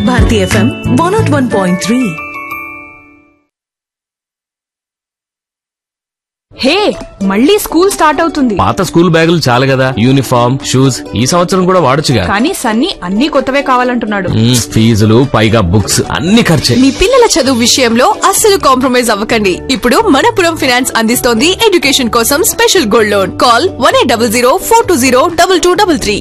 Bharati FM one naught one point three hey మళ్ళీ school start అవుతుంది పాత స్కూల్ బ్యాగులు చాలు కదా యూనిఫామ్ షూస్ ఈ సంవత్సరం కూడా వాడొచ్చుగా కానీ సన్నీ అన్ని కొత్తవే కావాలంటున్నాడు మ్మ్, ఫీజులు పైగా బుక్స్ అన్ని ఖర్చే మీ పిల్లల చదువు విషయంలో అస్సలు కాంప్రమైజ్ అవ్వకండి ఇప్పుడు మనపురం ఫినాన్స్ అందిస్తోంది ఎడ్యుకేషన్ కోసం special gold loan call one eight double zero four two zero double two double three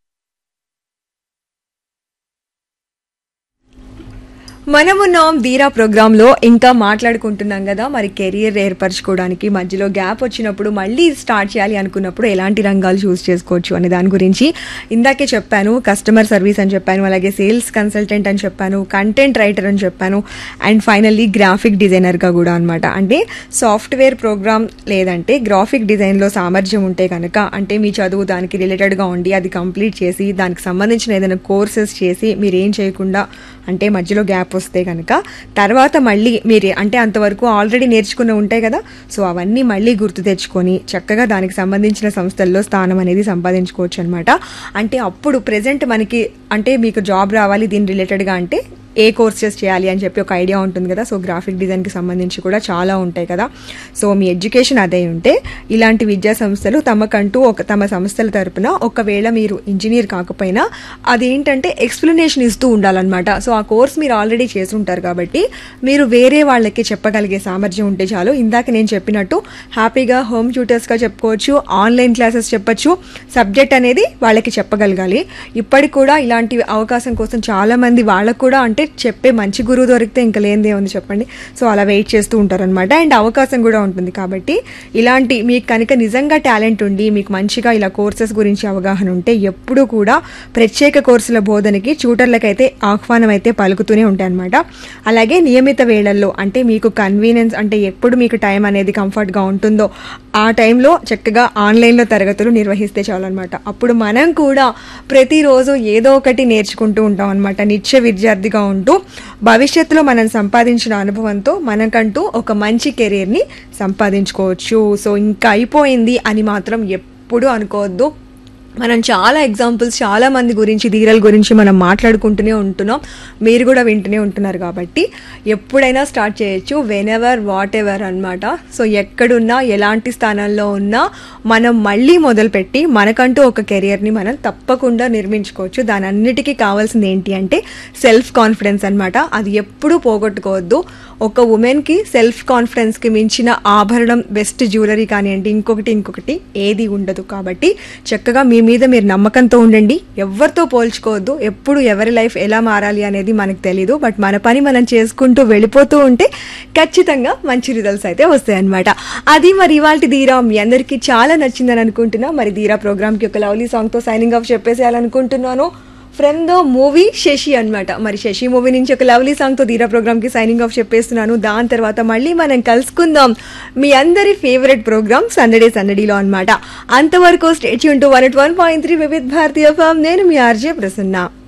మనమున్నాం ధీరా ప్రోగ్రాంలో ఇంకా మాట్లాడుకుంటున్నాం కదా మరి కెరియర్ ఏర్పరచుకోవడానికి మధ్యలో గ్యాప్ వచ్చినప్పుడు మళ్ళీ స్టార్ట్ చేయాలి అనుకున్నప్పుడు ఎలాంటి రంగాలు చూస్ చేసుకోవచ్చు అనే దాని గురించి ఇందాకే చెప్పాను కస్టమర్ సర్వీస్ అని చెప్పాను అలాగే సేల్స్ కన్సల్టెంట్ అని చెప్పాను కంటెంట్ రైటర్ అని చెప్పాను అండ్ ఫైనల్లీ గ్రాఫిక్ డిజైనర్గా కూడా అనమాట అంటే సాఫ్ట్వేర్ ప్రోగ్రామ్ లేదంటే గ్రాఫిక్ డిజైన్లో సామర్థ్యం ఉంటే కనుక అంటే మీ చదువు దానికి రిలేటెడ్గా ఉండి అది కంప్లీట్ చేసి దానికి సంబంధించిన ఏదైనా కోర్సెస్ చేసి మీరు ఏం చేయకుండా అంటే మధ్యలో గ్యాప్ వస్తే కనుక తర్వాత మళ్ళీ మీరు అంటే అంతవరకు ఆల్రెడీ నేర్చుకుని ఉంటాయి కదా సో అవన్నీ మళ్ళీ గుర్తు తెచ్చుకొని చక్కగా దానికి సంబంధించిన సంస్థల్లో స్థానం అనేది సంపాదించుకోవచ్చు అనమాట అంటే అప్పుడు ప్రెజెంట్ మనకి అంటే మీకు జాబ్ రావాలి దీని రిలేటెడ్గా అంటే ఏ కోర్సెస్ చేయాలి అని చెప్పి ఒక ఐడియా ఉంటుంది కదా సో గ్రాఫిక్ డిజైన్కి సంబంధించి కూడా చాలా ఉంటాయి కదా సో మీ ఎడ్యుకేషన్ అదే ఉంటే ఇలాంటి విద్యా సంస్థలు తమకంటూ ఒక తమ సంస్థల తరపున ఒకవేళ మీరు ఇంజనీర్ కాకపోయినా అదేంటంటే ఎక్స్ప్లెనేషన్ ఇస్తూ ఉండాలన్నమాట సో ఆ కోర్స్ మీరు ఆల్రెడీ చేసి ఉంటారు కాబట్టి మీరు వేరే వాళ్ళకి చెప్పగలిగే సామర్థ్యం ఉంటే చాలు ఇందాక నేను చెప్పినట్టు హ్యాపీగా హోమ్ ట్యూటర్స్గా చెప్పుకోవచ్చు ఆన్లైన్ క్లాసెస్ చెప్పొచ్చు సబ్జెక్ట్ అనేది వాళ్ళకి చెప్పగలగాలి ఇప్పటికి కూడా ఇలాంటి అవకాశం కోసం చాలా మంది వాళ్ళకు కూడా అంటే చెప్పే మంచి గురువు దొరికితే ఇంకా లేనిదే ఉంది చెప్పండి సో అలా వెయిట్ చేస్తూ ఉంటారనమాట అండ్ అవకాశం కూడా ఉంటుంది కాబట్టి ఇలాంటి మీకు కనుక నిజంగా టాలెంట్ ఉండి మీకు మంచిగా ఇలా కోర్సెస్ గురించి అవగాహన ఉంటే ఎప్పుడూ కూడా ప్రత్యేక కోర్సుల బోధనకి ట్యూటర్లకైతే ఆహ్వానం అయితే పలుకుతూనే ఉంటాయన్నమాట అలాగే నియమిత వేళల్లో అంటే మీకు కన్వీనియన్స్ అంటే ఎప్పుడు మీకు టైం అనేది కంఫర్ట్గా ఉంటుందో ఆ టైంలో చక్కగా ఆన్లైన్లో తరగతులు నిర్వహిస్తే చాలన్నమాట అప్పుడు మనం కూడా ప్రతిరోజు ఏదో ఒకటి నేర్చుకుంటూ ఉంటాం అనమాట నిత్య విద్యార్థిగా ఉంటూ భవిష్యత్తులో మనం సంపాదించిన అనుభవంతో మనకంటూ ఒక మంచి కెరీర్ని సంపాదించుకోవచ్చు సో ఇంకా అయిపోయింది అని మాత్రం ఎప్పుడు అనుకోవద్దు మనం చాలా ఎగ్జాంపుల్స్ చాలా మంది గురించి ధీరల గురించి మనం మాట్లాడుకుంటూనే ఉంటున్నాం మీరు కూడా వింటూనే ఉంటున్నారు కాబట్టి ఎప్పుడైనా స్టార్ట్ చేయొచ్చు వెన్ ఎవర్ వాట్ ఎవర్ అనమాట సో ఎక్కడున్నా ఎలాంటి స్థానంలో ఉన్నా మనం మళ్ళీ మొదలుపెట్టి మనకంటూ ఒక కెరియర్ని మనం తప్పకుండా నిర్మించుకోవచ్చు దాని అన్నిటికీ కావాల్సింది ఏంటి అంటే సెల్ఫ్ కాన్ఫిడెన్స్ అనమాట అది ఎప్పుడూ పోగొట్టుకోవద్దు ఒక ఉమెన్కి సెల్ఫ్ కాన్ఫిడెన్స్కి మించిన ఆభరణం బెస్ట్ జ్యువెలరీ కానివ్వండి ఇంకొకటి ఇంకొకటి ఏది ఉండదు కాబట్టి చక్కగా మీ మీద మీరు నమ్మకంతో ఉండండి ఎవరితో పోల్చుకోవద్దు ఎప్పుడు ఎవరి లైఫ్ ఎలా మారాలి అనేది మనకు తెలీదు బట్ మన పని మనం చేసుకుంటూ వెళ్ళిపోతూ ఉంటే ఖచ్చితంగా మంచి రిజల్ట్స్ అయితే వస్తాయన్నమాట అది మరి ఇవాళ ధీరా మీ అందరికీ చాలా నచ్చిందని అనుకుంటున్నా మరి ధీరా ప్రోగ్రామ్కి ఒక లవ్లీ సాంగ్తో సైనింగ్ ఆఫ్ చెప్పేసేయాలనుకుంటున్నాను ఫ్రమ్ ద మూవీ శశి అన్నమాట మరి శశి మూవీ నుంచి ఒక లవ్లీ సాంగ్తో ధీరా ప్రోగ్రామ్కి సైనింగ్ ఆఫ్ చెప్పేస్తున్నాను దాని తర్వాత మళ్ళీ మనం కలుసుకుందాం మీ అందరి ఫేవరెట్ ప్రోగ్రామ్ సందడే సందడిలో అన్నమాట అంతవరకు స్టేట్ యూన్ to one eight one point three Vividh Bharati FM నేను మీ ఆర్జే ప్రసన్న